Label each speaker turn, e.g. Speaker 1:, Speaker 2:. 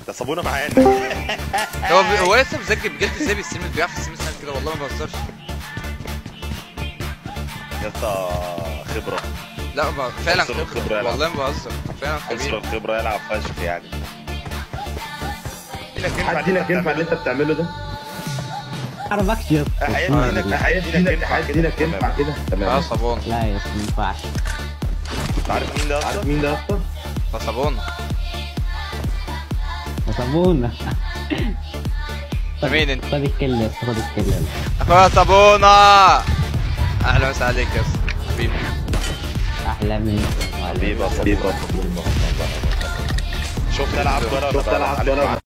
Speaker 1: ده صابونه معانا
Speaker 2: هو بي- هو لسه مذاكر بجد ازاي بيستلم بيعرف يستلم سنة كده والله ما بهزرش
Speaker 1: يا اسطى خبره
Speaker 2: لا ما فعلا
Speaker 1: عنصر
Speaker 2: خبرة
Speaker 1: الخبرة يلعب.
Speaker 2: والله ما بهزر فعلا
Speaker 1: عنصر
Speaker 2: خبير
Speaker 1: الخبره يلعب فشخ يعني
Speaker 3: حد هنا ينفع اللي انت بتعمله ده
Speaker 4: عرفكش يا اسطى
Speaker 1: حياتي
Speaker 4: والله.
Speaker 1: هناك
Speaker 3: حد هنا حد هنا ينفع كده
Speaker 2: اه
Speaker 3: تمام
Speaker 2: صابون
Speaker 4: لا يا اسطى ما ينفعش
Speaker 1: عارف مين ده يا
Speaker 3: عارف
Speaker 1: اسطى؟
Speaker 3: مين ده اصلا
Speaker 2: ده صابون
Speaker 4: صابونة
Speaker 2: ده مين انت؟
Speaker 4: خد الكلة يا اسطى خد الكلة
Speaker 2: اخويا صابونة اهلا وسهلا عليك يا اسطى حبيبي
Speaker 4: احلى من
Speaker 1: حبيبي يا صابونه شفت العب كوره ولا
Speaker 3: شفت العب
Speaker 1: بلعب
Speaker 3: كوره